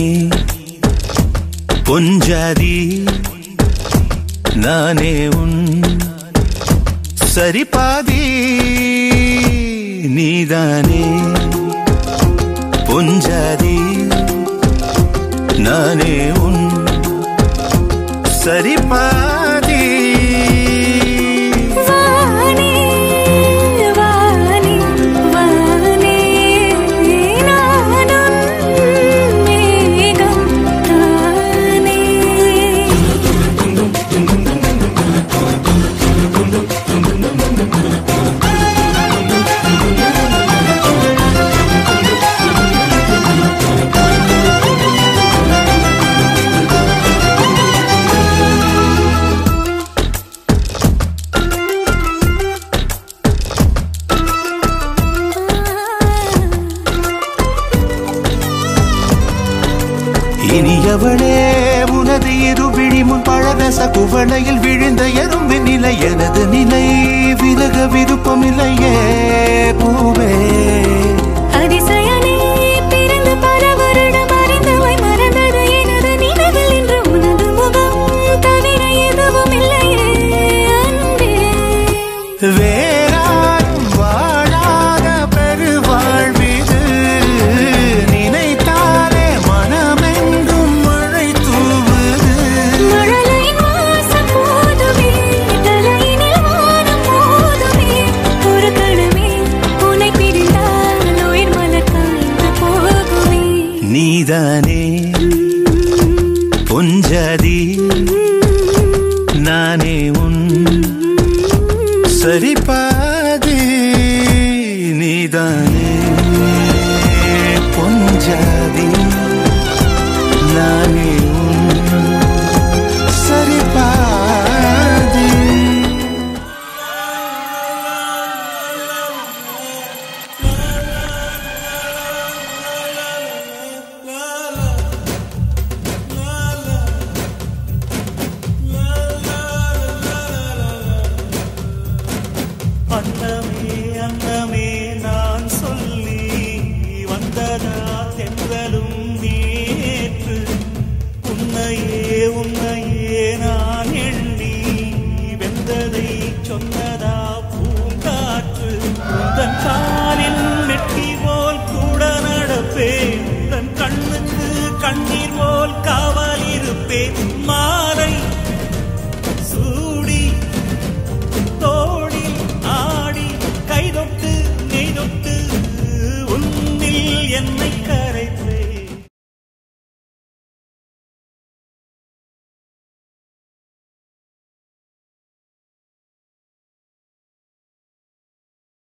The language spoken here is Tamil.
பொஞ்சாதி நானே உன் சரிபாதி நீதானே பொஞ்சாதி நானே உன் சரிபாதி வானே வானே வானே நானும் மேகம் தானே இனியவளே உனது இருவிழி முன் பழரச குவளையில் விழுந்த எறும்பின் நிலை எனது நிலை விலக விருப்பமில்லையே பூவே அதிசயனே பிறந்து பல வருடம் அறிந்தவாய் மறந்தது எனது நினைவில் இன்று உனது முகம் தவிர எதுவும் இல்லையே அன்பே வேறாரும் வாழாத பெருவாழ்விது நினைத்தாலே மனமெங்கும் மழை தூவுது மழலையின் வாசம் போதுமே தலையினில் வானம் போதுமே ஒரு கணமே உன்னை பிரிந்தால் உயிர் மலர் காய்ந்து போகுமே நீதானே பொஞ்சாதி நானே உன் சரிபாதி நீதானே பொஞ்சாதி நானே உன் சரிபாதி அன்னமே அன்னமே நான் சொல்லி வந்ததா தென்றலும் நேற்று உன்னையே உன்னையே நான் எண்ணி வெந்ததை சொன்னதா பூங்காற்று உந்தன் காலில் நெட்டி போல் கூட நடப்பேன் தன் கண்ணுக்கு கண்ணீர் போல் காவல் இருப்பேன் மாலை சூடி தோளில் ஆடி கைதொட்டு நெய்தொட்டு உன்னில் என்னை